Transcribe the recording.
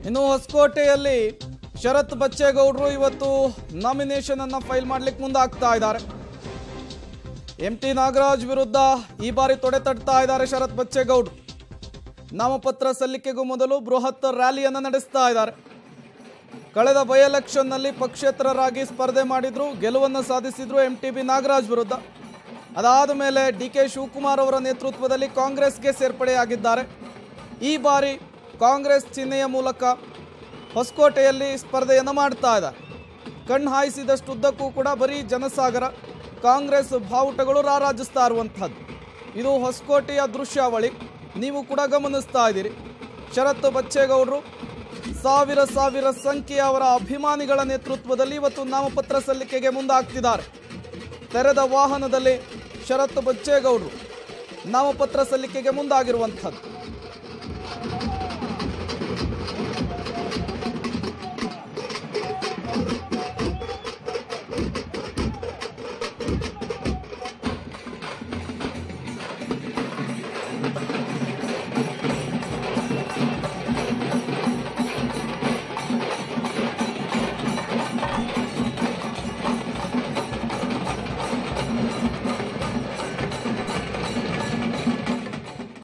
ಇನ್ನು ಹೊಸಕೋಟೆಯಲ್ಲಿ ಶರತ್ ಬಚ್ಚೇಗೌಡರು ಇವತ್ತು ನಾಮಿನೇಷನ್ ಅನ್ನ ಫೈಲ್ ಮಾಡ್ಲಿಕ್ಕೆ ಮುಂದಾಗ್ತಾ ಇದ್ದಾರೆ ಎಂ ಟಿ ನಾಗರಾಜ್ ವಿರುದ್ಧ ಈ ಬಾರಿ ತೊಡೆ ತಟ್ತಾ ಇದ್ದಾರೆ ಶರತ್ ಬಚ್ಚೇಗೌಡರು ನಾಮಪತ್ರ ಸಲ್ಲಿಕೆಗೂ ಮೊದಲು ಬೃಹತ್ ರ್ಯಾಲಿಯನ್ನು ನಡೆಸ್ತಾ ಇದ್ದಾರೆ ಕಳೆದ ಬೈ ಎಲೆಕ್ಷನ್ನಲ್ಲಿ ಪಕ್ಷೇತರರಾಗಿ ಸ್ಪರ್ಧೆ ಮಾಡಿದ್ರು ಗೆಲುವನ್ನು ಸಾಧಿಸಿದ್ರು ಎಂ ಟಿ ಬಿ ನಾಗರಾಜ್ ವಿರುದ್ಧ ಅದಾದ ಮೇಲೆ ಡಿ ಕೆ ಶಿವಕುಮಾರ್ ಅವರ ನೇತೃತ್ವದಲ್ಲಿ ಕಾಂಗ್ರೆಸ್ಗೆ ಸೇರ್ಪಡೆಯಾಗಿದ್ದಾರೆ ಈ ಬಾರಿ ಕಾಂಗ್ರೆಸ್ ಚಿಹ್ನೆಯ ಮೂಲಕ ಹೊಸಕೋಟೆಯಲ್ಲಿ ಸ್ಪರ್ಧೆಯನ್ನು ಮಾಡ್ತಾ ಇದ್ದಾರೆ ಕಣ್ಣು ಹಾಯಿಸಿದಷ್ಟು ಉದ್ದಕ್ಕೂ ಕೂಡ ಬರೀ ಜನಸಾಗರ ಕಾಂಗ್ರೆಸ್ ಬಾವುಟಗಳು ರಾರಾಜಿಸ್ತಾ ಇರುವಂಥದ್ದು ಇದು ಹೊಸಕೋಟೆಯ ದೃಶ್ಯಾವಳಿ ನೀವು ಕೂಡ ಗಮನಿಸ್ತಾ ಇದ್ದೀರಿ ಶರತ್ ಬಚ್ಚೇಗೌಡರು ಸಾವಿರ ಸಾವಿರ ಸಂಖ್ಯೆಯ ಅವರ ಅಭಿಮಾನಿಗಳ ನೇತೃತ್ವದಲ್ಲಿ ಇವತ್ತು ನಾಮಪತ್ರ ಸಲ್ಲಿಕೆಗೆ ಮುಂದಾಗ್ತಿದ್ದಾರೆ ತೆರೆದ ವಾಹನದಲ್ಲಿ ಶರತ್ ಬಚ್ಚೇಗೌಡರು ನಾಮಪತ್ರ ಸಲ್ಲಿಕೆಗೆ ಮುಂದಾಗಿರುವಂಥದ್ದು